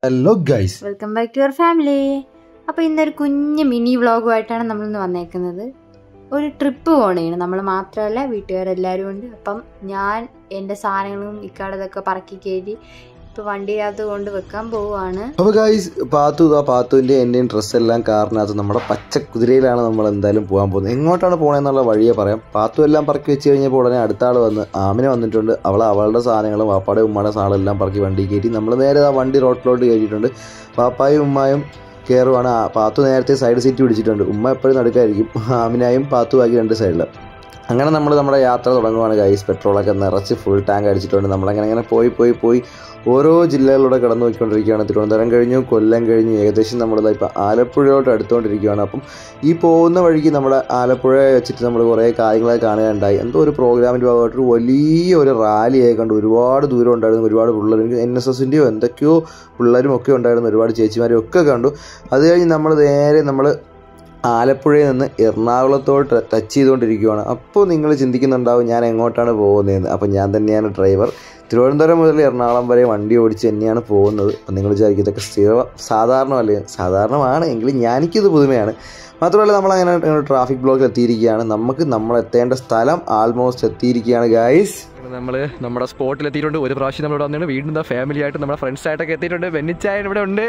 hello guys welcome back to your family അപ്പോൾ ഇന്നൊരു കുഞ്ഞ് മിനി വ്ളോഗുമായിട്ടാണ് നമ്മളിന്ന് വന്നേക്കുന്നത് ഒരു ട്രിപ്പ് പോകണേണ് നമ്മൾ മാത്രമല്ല വീട്ടുകാരെല്ലാവരും ഉണ്ട് അപ്പം ഞാൻ എൻ്റെ സാധനങ്ങളും ഇക്കാടതൊക്കെ പറക്കി കയറ്റി ഇപ്പോൾ വണ്ടിയിനകത്ത് കൊണ്ട് വെക്കാൻ പോവുകയാണ് അപ്പൊ ഗൈസ് പാത്തു ഇതാ പാത്തുവിന്റെ എന്റെയും ഡ്രസ്സ് എല്ലാം കാറിനകത്ത് നമ്മുടെ പച്ച കുതിരയിലാണ് നമ്മൾ എന്തായാലും പോകാൻ പോകുന്നത് എങ്ങോട്ടാണ് പോകണമെന്നുള്ള വഴിയെ പറയാം പാത്തു എല്ലാം പറക്കി വെച്ച് കഴിഞ്ഞപ്പോൾ ഉടനെ അടുത്ത ആൾ വന്ന് ആമിനെ വന്നിട്ടുണ്ട് അവൾ അവളുടെ സാധനങ്ങളും വാപ്പാടെ ഉമ്മയുടെ സാധനം എല്ലാം പറക്കി വണ്ടി കയറ്റി നമ്മൾ നേരെ ആ വണ്ടി റോട്ടിലോട്ട് കയറ്റിയിട്ടുണ്ട് പാപ്പായും ഉമ്മായും കയറുവാണ് ആ പാത്തു നേരത്തെ സൈഡ് സീറ്റ് പിടിച്ചിട്ടുണ്ട് ഉമ്മ എപ്പോഴും നടുക്കായിരിക്കും ആമിനായും പാത്തുവാക്കി രണ്ട് സൈഡിൽ അങ്ങനെ നമ്മൾ നമ്മുടെ യാത്ര തുടങ്ങുവാണ് ഗൈസ് പെട്രോളൊക്കെ നിറച്ച് ഫുൾ ടാങ്ക് അടിച്ചിട്ടുണ്ട് നമ്മളങ്ങനെ അങ്ങനെ പോയി പോയി പോയി ഓരോ ജില്ലകളിലൂടെ കടന്നു പോയിക്കൊണ്ടിരിക്കുകയാണ് തിരുവനന്തപുരം കഴിഞ്ഞു കൊല്ലം കഴിഞ്ഞു ഏകദേശം നമ്മളിതാ ഇപ്പം ആലപ്പുഴയോട്ട് അടുത്തുകൊണ്ടിരിക്കുകയാണ് അപ്പം ഈ പോകുന്ന വഴിക്ക് നമ്മുടെ ആലപ്പുഴ വെച്ചിട്ട് നമ്മൾ കുറേ കാര്യങ്ങളൊക്കെ കാണുകയുണ്ടായി എന്തോ ഒരു പ്രോഗ്രാമിൻ്റെ ഭാഗമായിട്ട് ഒരു വലിയ ഒരു റാലിയായി കണ്ട് ഒരുപാട് ദൂരം ഉണ്ടായിരുന്നു ഒരുപാട് പിള്ളേർ എനിക്ക് എൻ എസ് എസിൻ്റെയോ എന്തൊക്കെയോ പിള്ളേരും ഒക്കെ ഉണ്ടായിരുന്നു ഒരുപാട് ചേച്ചിമാരും ഒക്കെ കണ്ടു അത് കഴിഞ്ഞ് നമ്മൾ നേരെ നമ്മൾ ആലപ്പുഴയിൽ നിന്ന് എറണാകുളത്തോട്ട് ടച്ച് ചെയ്തുകൊണ്ടിരിക്കുകയാണ് അപ്പോൾ നിങ്ങൾ ചിന്തിക്കുന്നുണ്ടാവും ഞാൻ എങ്ങോട്ടാണ് പോകുന്നതെന്ന് അപ്പോൾ ഞാൻ തന്നെയാണ് ഡ്രൈവർ തിരുവനന്തപുരം മുതൽ എറണാകുളം വരെ വണ്ടി ഓടിച്ച് തന്നെയാണ് പോകുന്നത് അപ്പം നിങ്ങൾ വിചാരിക്കും ഇതൊക്കെ സ്ഥിര സാധാരണമല്ലേ സാധാരണമാണ് എങ്കിലും ഞാനിക്കിത് പുതുമയാണ് മാത്രമല്ല നമ്മളങ്ങനെ ട്രാഫിക് ബ്ലോക്കിൽ എത്തിയിരിക്കുകയാണ് നമുക്ക് നമ്മൾ എത്തേണ്ട സ്ഥലം ആൾമോസ്റ്റ് എത്തിയിരിക്കുകയാണ് ഗൈസ് നമ്മൾ നമ്മുടെ സ്പോട്ടിൽ എത്തിയിട്ടുണ്ട് ഒരു പ്രാവശ്യം നമ്മൾ ഇവിടെ വന്നിട്ട് വീണ്ടും എന്താ ഫാമിലി ആയിട്ട് നമ്മുടെ ഫ്രണ്ട്സ് ആയിട്ടൊക്കെ എത്തിയിട്ടുണ്ട് വെന്നിച്ചായൻ ഇവിടെ ഉണ്ട്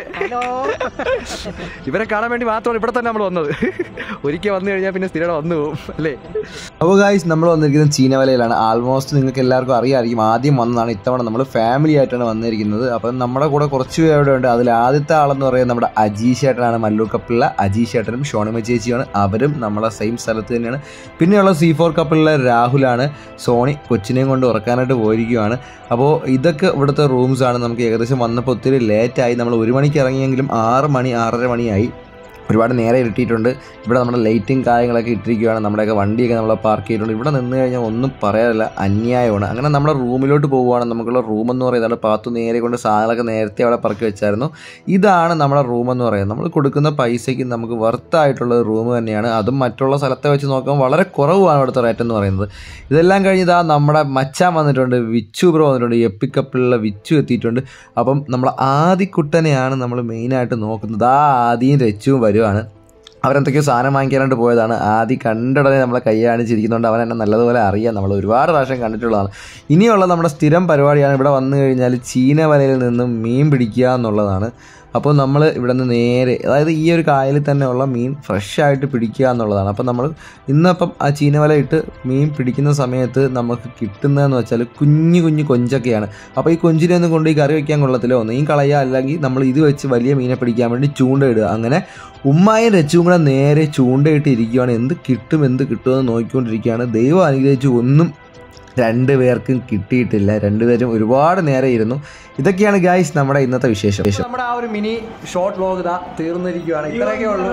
ഇവരെ കാണാൻ വേണ്ടി മാത്രമാണ് ഇവിടെ തന്നെ നമ്മൾ വന്നത് ഒരിക്കൽ വന്നു കഴിഞ്ഞാൽ പിന്നെ സ്ഥിരം വന്നു പോകും അല്ലേ അപ്പോൾ ഗായ്സ് നമ്മൾ വന്നിരിക്കുന്നത് ചീനവലയിലാണ് ആൾമോസ്റ്റ് നിങ്ങൾക്ക് എല്ലാവർക്കും അറിയാമായിരിക്കും ആദ്യം വന്നതാണ് ഇത്തവണ നമ്മൾ ഫാമിലി ആയിട്ടാണ് വന്നിരിക്കുന്നത് അപ്പം നമ്മുടെ കൂടെ കുറച്ച് പേരുടെ ഉണ്ട് അതിൽ ആദ്യത്തെ ആളെന്ന് പറയുന്നത് നമ്മുടെ അജീഷ് ഏട്ടനാണ് മല്ലൂർ കപ്പിളിലെ അജീഷ് ഏട്ടനും ഷോണിമ ചേച്ചിയാണ് അവരും നമ്മളെ സെയിം സ്ഥലത്ത് തന്നെയാണ് പിന്നെയുള്ള സി ഫോർ കപ്പിളിലെ രാഹുലാണ് സോണി കൊച്ചിനെയും കൊണ്ട് ഉറക്കാനായിട്ട് പോയിരിക്കുകയാണ് അപ്പോൾ ഇതൊക്കെ ഇവിടുത്തെ റൂംസാണ് നമുക്ക് ഏകദേശം വന്നപ്പോൾ ഒത്തിരി ലേറ്റായി നമ്മൾ ഒരു മണിക്ക് ഇറങ്ങിയെങ്കിലും ആറ് മണി ആറര മണിയായി ഒരുപാട് നേരെ ഇരുട്ടിയിട്ടുണ്ട് ഇവിടെ നമ്മുടെ ലൈറ്റും കാര്യങ്ങളൊക്കെ ഇട്ടിരിക്കുകയാണ് നമ്മുടെയൊക്കെ വണ്ടിയൊക്കെ നമ്മൾ പാർക്ക് ചെയ്തിട്ടുണ്ട് ഇവിടെ നിന്ന് കഴിഞ്ഞാൽ ഒന്നും പറയാനില്ല അന്യായമാണ് അങ്ങനെ നമ്മുടെ റൂമിലോട്ട് പോവുകയാണ് നമുക്കുള്ള റൂം എന്ന് പറയുന്നത് പാത്തു നേരെ കൊണ്ട് സാധനങ്ങളൊക്കെ നേരത്തെ അവിടെ പറക്കി വെച്ചായിരുന്നു ഇതാണ് നമ്മുടെ റൂം എന്ന് പറയുന്നത് നമ്മൾ കൊടുക്കുന്ന പൈസയ്ക്ക് നമുക്ക് വർത്തായിട്ടുള്ള റൂം തന്നെയാണ് അതും മറ്റുള്ള സ്ഥലത്തെ വെച്ച് നോക്കുമ്പോൾ വളരെ കുറവാണ് ഇവിടുത്തെ റേറ്റ് എന്ന് പറയുന്നത് ഇതെല്ലാം കഴിഞ്ഞ് ഇതാ നമ്മുടെ മച്ചാൻ വന്നിട്ടുണ്ട് വിച്ചു ബ്രോ വന്നിട്ടുണ്ട് എപ്പിക്കപ്പിലുള്ള വിച്ചു എത്തിയിട്ടുണ്ട് അപ്പം നമ്മൾ ആദിക്കുട്ടനെയാണ് നമ്മൾ മെയിനായിട്ട് നോക്കുന്നത് ആ ആദിയും രച്ചുവും വരുവാണ് അവരെന്തൊക്കെയോ സാധനം വാങ്ങിക്കാനായിട്ട് പോയതാണ് ആദ്യം കണ്ടിടനെ നമ്മളെ കൈ കാണിച്ചിരിക്കുന്നതുകൊണ്ട് അവൻ എന്നെ നല്ലതുപോലെ അറിയാം നമ്മൾ ഒരുപാട് പ്രാവശ്യം കണ്ടിട്ടുള്ളതാണ് ഇനിയുള്ള നമ്മുടെ സ്ഥിരം പരിപാടിയാണ് ഇവിടെ വന്നു കഴിഞ്ഞാൽ ചീന വലയിൽ നിന്നും മീൻ പിടിക്കുക എന്നുള്ളതാണ് അപ്പോൾ നമ്മൾ ഇവിടെ നിന്ന് നേരെ അതായത് ഈ ഒരു കായലിൽ തന്നെ ഉള്ള മീൻ ഫ്രഷ് ആയിട്ട് പിടിക്കുക എന്നുള്ളതാണ് അപ്പോൾ നമ്മൾ ഇന്നപ്പം ആ ചീനവല ഇട്ട് മീൻ പിടിക്കുന്ന സമയത്ത് നമുക്ക് കിട്ടുന്നതെന്ന് വെച്ചാൽ കുഞ്ഞു കുഞ്ഞു കൊഞ്ചൊക്കെയാണ് അപ്പോൾ ഈ കൊഞ്ചിനെ ഒന്നും കൊണ്ട് ഈ കറി വയ്ക്കാൻ കൊള്ളത്തില്ല ഒന്നെങ്കിൽ കളയുക അല്ലെങ്കിൽ നമ്മൾ ഇത് വെച്ച് വലിയ മീനെ പിടിക്കാൻ വേണ്ടി ചൂണ്ടയിടുക അങ്ങനെ ഉമ്മായും രച്ചും കൂടെ നേരെ ചൂണ്ടയിട്ട് ഇരിക്കുകയാണ് എന്ത് കിട്ടും എന്ത് കിട്ടുമെന്ന് നോക്കിക്കൊണ്ടിരിക്കുകയാണ് ദൈവം അനുഗ്രഹിച്ച് ഒന്നും രണ്ട് പേർക്കും കിട്ടിയിട്ടില്ല രണ്ടുപേരും ഒരുപാട് നേരെ ഇരുന്നു ഇതൊക്കെയാണ് ഗായ്സ് നമ്മുടെ ഇന്നത്തെ വിശേഷം നമ്മുടെ ആ ഒരു മിനി ഷോർട്ട് വ്ലോഗ് ഇതാ തീർന്നിരിക്കുകയാണ് ഇത്രയൊക്കെ ഉള്ളൂ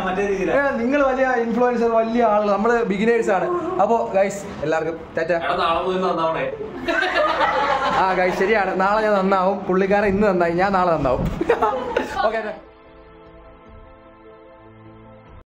നിങ്ങൾ വലിയ ഇൻഫ്ലുവൻസർ വലിയ ആൾ നമ്മൾ ബിഗിനേഴ്സ് ആണ് അപ്പോൾ ഗൈസ് എല്ലാവർക്കും ടാറ്റ ആ ഗൈസ് ശരിയാണ് നാളെ ഞാൻ നന്നാവും പുള്ളിക്കാരൻ ഇന്ന് നന്നായി ഞാൻ നാളെ നന്നാവും ഓക്കെ